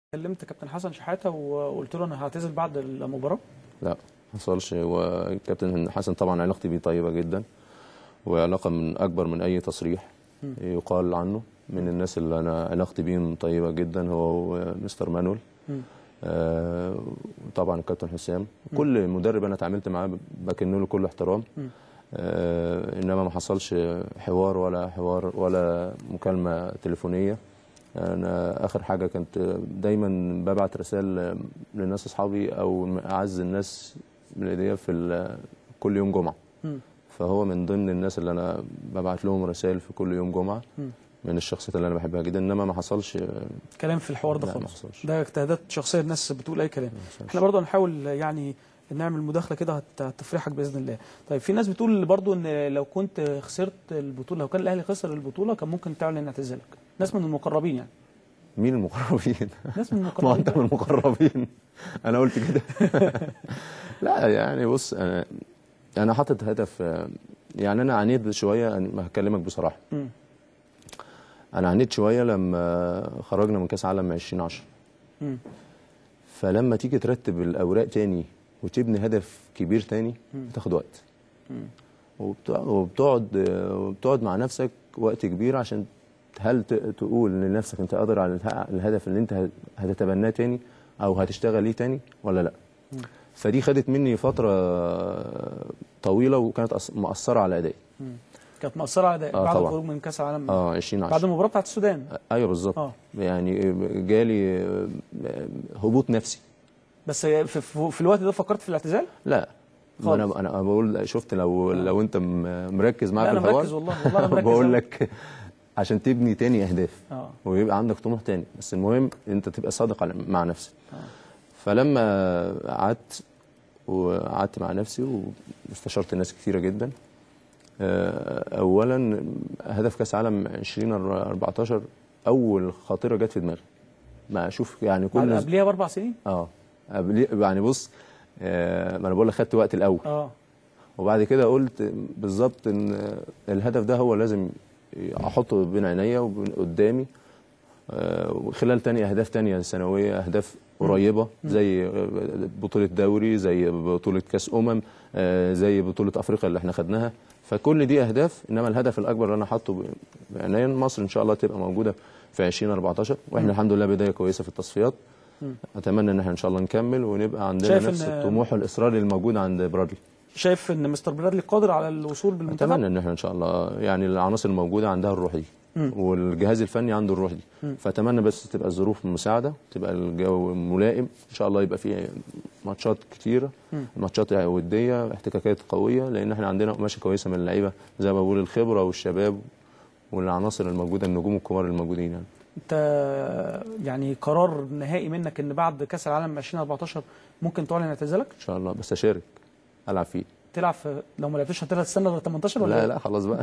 كلمت كابتن حسن شحاته وقلت له انا هعتزل بعد المباراه لا ما حصلش هو الكابتن حسن طبعا علاقتي بيه طيبه جدا وعلاقه من اكبر من اي تصريح يقال عنه من الناس اللي انا علاقتي بيهم طيبه جدا هو مستر مانويل آه طبعا الكابتن حسام كل مدرب انا اتعاملت معاه بكن له كل احترام آه انما ما حصلش حوار ولا حوار ولا مكالمه تليفونيه انا اخر حاجه كنت دايما ببعت رسائل للناس اصحابي او اعز الناس من ايديا في كل يوم جمعه فهو من ضمن الناس اللي انا ببعت لهم رسائل في كل يوم جمعه من الشخصيات اللي انا بحبها جدا انما ما حصلش كلام في الحوار ده لا، ما خالص حصلش. ده اجتهادات شخصيه الناس بتقول اي كلام احنا برضه هنحاول يعني نعمل مداخله كده هت- هتفرحك باذن الله طيب في ناس بتقول برضه ان لو كنت خسرت البطوله لو كان الاهلي خسر البطوله كان ممكن تعلن اعتزالك ناس من المقربين يعني مين المقربين ناس من ما المقربين انت من المقربين انا قلت كده لا يعني بص انا انا حاطط هدف آه، يعني انا عانيت شويه أنا ما هكلمك بصراحه مم. انا عانيت شويه لما خرجنا من كاس عالم 2010 مم. فلما تيجي ترتب الاوراق تاني وتبني هدف كبير تاني بتاخد وقت وبتع- وبتقعد وبتقعد مع نفسك وقت كبير عشان هل ت- تقول لنفسك انت قادر على اله- الهدف اللي انت هت- هتتبناه تاني او هتشتغل ليه تاني ولا لا فدي خدت مني فتره طويله وكانت أص- مأثره على ادائي كانت مأثره على أدائك آه بعد طبعا. الخروج من كاس العالم اه 2010 بعد المباراه بتاعت السودان ايوه بالظبط اه يعني جالي هبوط نفسي بس في, في, في الوقت ده فكرت في الاعتزال؟ لا ما خالص. انا انا بقول شفت لو لو انت م- مركز معايا لا في انا الحوار مركز والله والله انا مركز بقول أوي. لك عشان تبني تاني اهداف اه ويبقى عندك طموح تاني بس المهم انت تبقى صادق على- مع نفسك فلما قعدت وقعدت مع نفسي واستشرت ناس كثيره جدا آه، اولا هدف كاس عالم 2014 اول خاطره جت في دماغي ما اشوف يعني بعد كل قبليها باربع سنين؟ اه قبل- يعني بص آه، ما انا بقول لك خدت وقت الاول اه وبعد كده قلت بالظبط ان الهدف ده هو لازم احطه بين عينيا وبين قدامي آه، وخلال تاني اهداف تانية سنويه اهداف قريبه زي بطوله دوري زي بطوله كاس امم آه، زي بطوله افريقيا اللي احنا خدناها فكل دي اهداف انما الهدف الاكبر اللي انا حاطه بعناية مصر ان شاء الله تبقى موجوده في 2014 واحنا الحمد لله بدايه كويسه في التصفيات اتمنى ان احنا ان شاء الله نكمل ونبقى عندنا شايف نفس إن- الطموح والاصرار الموجود عند برادلي شايف ان مستر برادلي قادر على الوصول بالمنتخب؟ اتمنى ان احنا ان شاء الله يعني العناصر الموجوده عندها الروح دي والجهاز الفني عنده الروح دي فاتمنى بس تبقى الظروف مساعده تبقى الجو ملائم ان شاء الله يبقى فيه ماتشات كتيره ماتشات وديه احتكاكات قويه لان احنا عندنا قماشه كويسه من اللعيبه زي ما بقول الخبره والشباب والعناصر الموجوده النجوم الكبار الموجودين يعني انت يعني قرار نهائي منك ان بعد كاس العالم 2014 ممكن تعلن اعتزالك؟ ان شاء الله بس اشارك العب فيه تلعب في لو ما لعبتش هتلعب تستنى لغايه 18 ولا لا إيه؟ لا خلاص بقى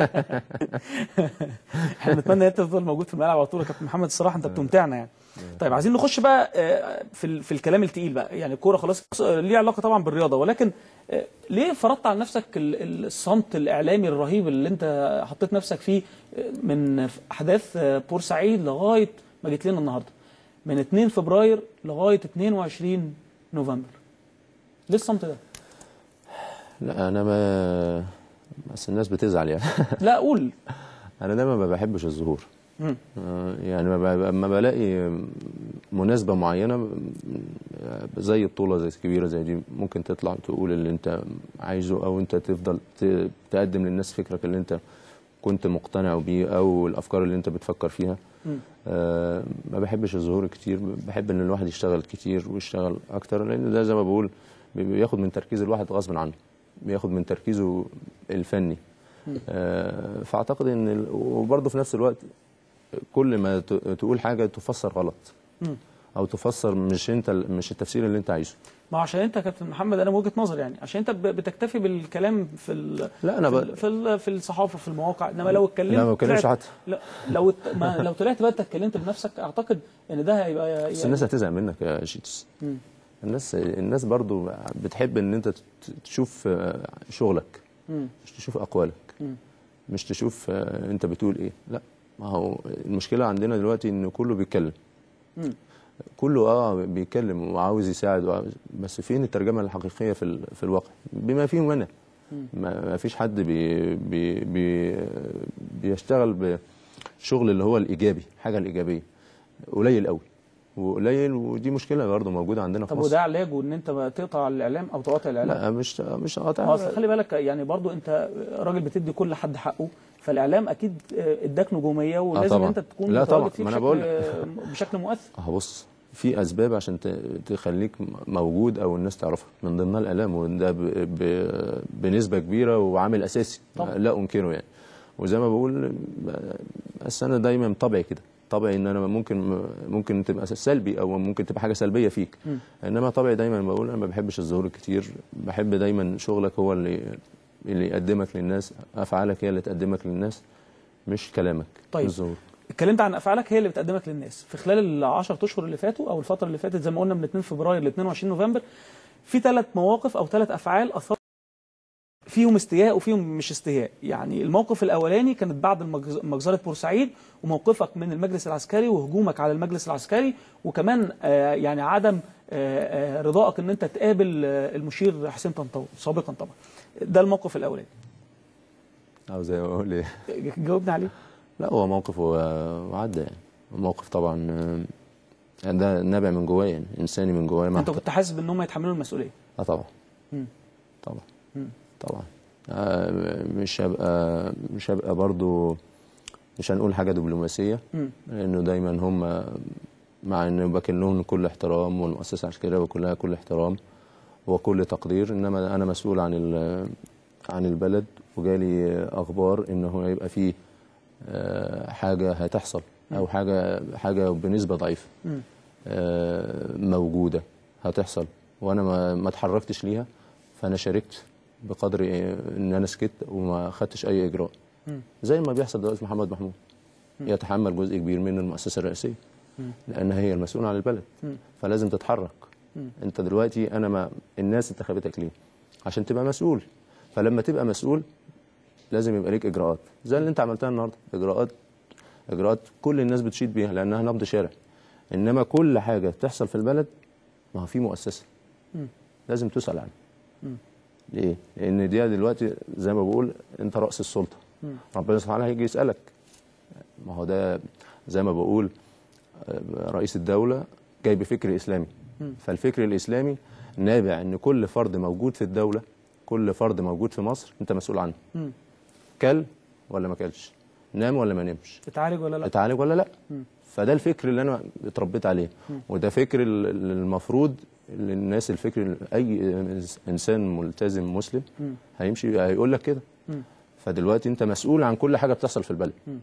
احنا نتمنى ان انت تفضل موجود في الملعب على طول يا كابتن محمد الصراحه انت بتمتعنا يعني طيب عايزين نخش بقى آه، في ال- في الكلام التقيل بقى يعني الكوره خلاص آه، ليه علاقه طبعا بالرياضه ولكن آه، ليه فرضت على نفسك ال- ال- الصمت الاعلامي الرهيب اللي انت حطيت نفسك فيه آه، من احداث آه، بورسعيد لغايه ما جيت لنا النهارده من 2 فبراير لغايه 22 نوفمبر ليه الصمت ده؟ لا انا ما بس الناس بتزعل يعني لا قول انا دايما ما بحبش الظهور مم. آه، يعني ما ب- ما بلاقي مناسبه معينه آه، زي بطوله زي كبيره زي دي ممكن تطلع تقول اللي انت عايزه او انت تفضل ت- تقدم للناس فكرك اللي انت كنت مقتنع بيه او الافكار اللي انت بتفكر فيها مم. آه، ما بحبش الظهور كتير بحب ان الواحد يشتغل كتير ويشتغل اكتر لان ده زي ما بقول بي- بياخد من تركيز الواحد غصب عنه بياخد من تركيزه الفني آه، فاعتقد ان ال- وبرضه في نفس الوقت كل ما ت- تقول حاجه تفسر غلط مم. او تفسر مش انت ال- مش التفسير اللي انت عايزه ما هو عشان انت يا كابتن محمد انا من وجهه نظري يعني عشان انت ب- بتكتفي بالكلام في ال... لا انا في, ب... ال... في, ال... في الصحافه في المواقع انما لو اتكلمت لا ما بتكلمش طلعت- حتى لا لو ات... ما لو طلعت بقى انت اتكلمت بنفسك اعتقد ان ده هيبقى بس الناس هتزهق منك يا شيتس مم. الناس الناس برضو بتحب ان انت ت- تشوف آه، شغلك مم. مش تشوف اقوالك مم. مش تشوف آه، انت بتقول ايه لا ما هو المشكله عندنا دلوقتي ان كله بيتكلم مم. كله اه بيتكلم وعاوز يساعد وعاوز بس فين الترجمه الحقيقيه في ال- في الواقع بما فيه منى ما ما فيش حد بي بي بي بيشتغل بشغل اللي هو الايجابي حاجه الايجابيه قليل قوي وقليل ودي مشكله برضه موجوده عندنا في طب مصر وده علاجه ان انت بقى تقطع الاعلام او تقاطع الاعلام لا مش مش قاطع اه اصل خلي بالك يعني برضو انت راجل بتدي كل حد حقه فالاعلام اكيد اداك نجوميه ولازم طبعا. انت تكون لا متواجد طبعا. فيه ما أنا بشكل بقول بشكل مؤثر اه بص في اسباب عشان ت- تخليك موجود او الناس تعرفك من ضمنها الاعلام وده ب... ب... بنسبه كبيره وعامل اساسي طبعا. لا انكره يعني وزي ما بقول بس انا دايما طبعي كده طبعي ان انا ممكن ممكن تبقى سلبي او ممكن تبقى حاجه سلبيه فيك م. انما طبعي دايما بقول انا ما بحبش الظهور الكتير بحب دايما شغلك هو اللي اللي يقدمك للناس افعالك هي اللي تقدمك للناس مش كلامك طيب. الظهور اتكلمت عن افعالك هي اللي بتقدمك للناس في خلال ال 10 اشهر اللي فاتوا او الفتره اللي فاتت زي ما قلنا من 2 فبراير ل 22 نوفمبر في ثلاث مواقف او ثلاث افعال اثرت فيهم استياء وفيهم مش استياء يعني الموقف الاولاني كانت بعد المجز- مجزره بورسعيد وموقفك من المجلس العسكري وهجومك على المجلس العسكري وكمان آه، يعني عدم آه، آه، رضائك ان انت تقابل آه، المشير حسين طنطاوي سابقا طبعا ده الموقف الاولاني او زي ما بقول ايه جاوبنا عليه لا هو موقف و- وعدى يعني موقف طبعا آه، ده نابع من جوايا يعني انساني من جوايا ما انت كنت حاسس ان هم يتحملوا المسؤوليه اه طبعا مم. طبعا مم. طبعا آه، مش هبقى مش هبقى برضو مش هنقول حاجه دبلوماسيه مم. لانه دايما هم مع انه بكن لهم كل احترام والمؤسسه العسكريه وكلها كل احترام وكل تقدير انما انا مسؤول عن ال- عن البلد وجالي اخبار انه هيبقى فيه آه، حاجه هتحصل او حاجه حاجه بنسبه ضعيفه مم. آه، موجوده هتحصل وانا ما ما اتحركتش ليها فانا شاركت بقدر إيه ان انا سكت وما خدتش اي اجراء مم. زي ما بيحصل دلوقتي في محمد محمود يتحمل جزء كبير من المؤسسه الرئاسيه مم. لان هي المسؤوله عن البلد مم. فلازم تتحرك مم. انت دلوقتي انا ما الناس انتخبتك ليه عشان تبقى مسؤول فلما تبقى مسؤول لازم يبقى ليك اجراءات زي اللي انت عملتها النهارده اجراءات اجراءات كل الناس بتشيد بيها لانها نبض شارع انما كل حاجه بتحصل في البلد ما هو في مؤسسه مم. لازم تسال عنها مم. ليه؟ لان دي دلوقتي زي ما بقول انت راس السلطه مم. ربنا سبحانه وتعالى هيجي يسالك ما هو ده زي ما بقول آه، رئيس الدوله جاي بفكر اسلامي مم. فالفكر الاسلامي نابع ان كل فرد موجود في الدوله كل فرد موجود في مصر انت مسؤول عنه مم. كل ولا ما كلش نام ولا ما نامش اتعالج ولا لا اتعالج ولا لا مم. فده الفكر اللي انا اتربيت عليه وده فكر ال- ال- المفروض للناس الفكر اي انسان ملتزم مسلم مم. هيمشي هيقول لك كده مم. فدلوقتي انت مسؤول عن كل حاجه بتحصل في البلد مم.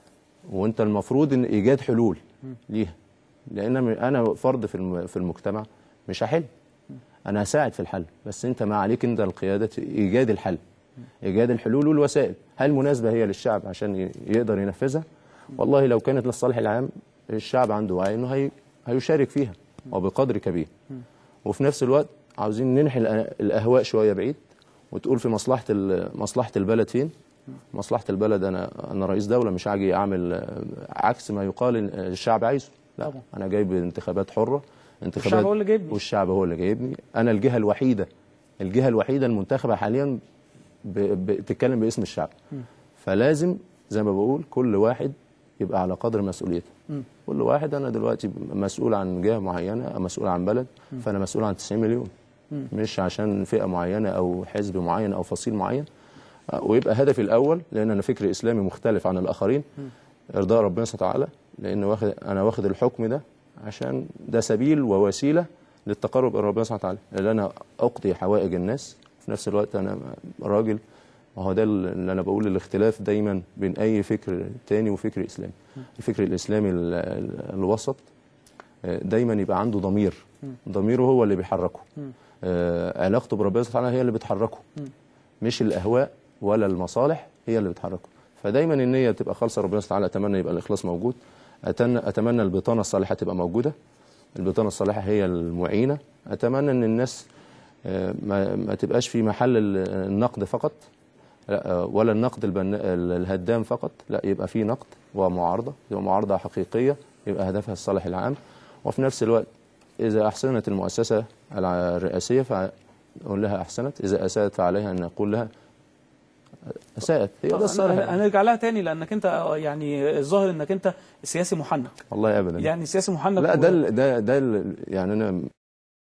وانت المفروض ان ايجاد حلول ليها لان م- انا فرد في الم- في المجتمع مش هحل انا هساعد في الحل بس انت ما عليك انت القياده ايجاد الحل ايجاد الحلول والوسائل هل مناسبه هي للشعب عشان ي- يقدر ينفذها والله لو كانت للصالح العام الشعب عنده وعي انه هي هيشارك فيها وبقدر كبير وفي نفس الوقت عاوزين ننحي الأ- الاهواء شويه بعيد وتقول في مصلحه ال- مصلحه البلد فين مصلحه البلد انا انا رئيس دوله مش هاجي اعمل آه، عكس ما يقال إن الشعب عايزه لا طبعا. انا جايب انتخابات حره انتخابات والشعب هو اللي جايبني. والشعب هو اللي جايبني انا الجهه الوحيده الجهه الوحيده المنتخبه حاليا ب- بتتكلم باسم الشعب فلازم زي ما بقول كل واحد يبقى على قدر مسؤوليته مم. كل واحد انا دلوقتي مسؤول عن جهه معينه مسؤول عن بلد فانا مسؤول عن 90 مليون مش عشان فئه معينه او حزب معين او فصيل معين آه، ويبقى هدفي الاول لان انا فكر اسلامي مختلف عن الاخرين ارضاء ربنا سبحانه وتعالى لان واخد انا واخد الحكم ده عشان ده سبيل ووسيله للتقرب الى ربنا سبحانه وتعالى لان انا اقضي حوائج الناس في نفس الوقت انا راجل ما هو ده اللي انا بقول الاختلاف دايما بين اي فكر تاني وفكر اسلامي الفكر الاسلامي ال- ال- الوسط آه، دايما يبقى عنده ضمير ضميره هو اللي بيحركه آه، علاقته بربنا سبحانه وتعالى هي اللي بتحركه مش الاهواء ولا المصالح هي اللي بتحركه فدايما النيه تبقى خالصه ربنا سبحانه وتعالى اتمنى يبقى الاخلاص موجود اتمنى اتمنى البطانه الصالحه تبقى موجوده البطانه الصالحه هي المعينه اتمنى ان الناس آه، ما, ما تبقاش في محل ال- النقد فقط لا آه، ولا النقد البن... ال- الهدام فقط لا يبقى في نقد ومعارضه يبقى معارضه حقيقيه يبقى هدفها الصالح العام وفي نفس الوقت إذا أحسنت المؤسسة الع- الرئاسية فأقول لها أحسنت إذا أساءت فعليها أن أقول لها أساءت هي طب ده الصالح هن- يعني. هنرجع لها تاني لانك انت آه، يعني الظاهر انك انت سياسي محنك والله أبدا يعني سياسي محنك لا و- ده ال- ده ده ال- يعني أنا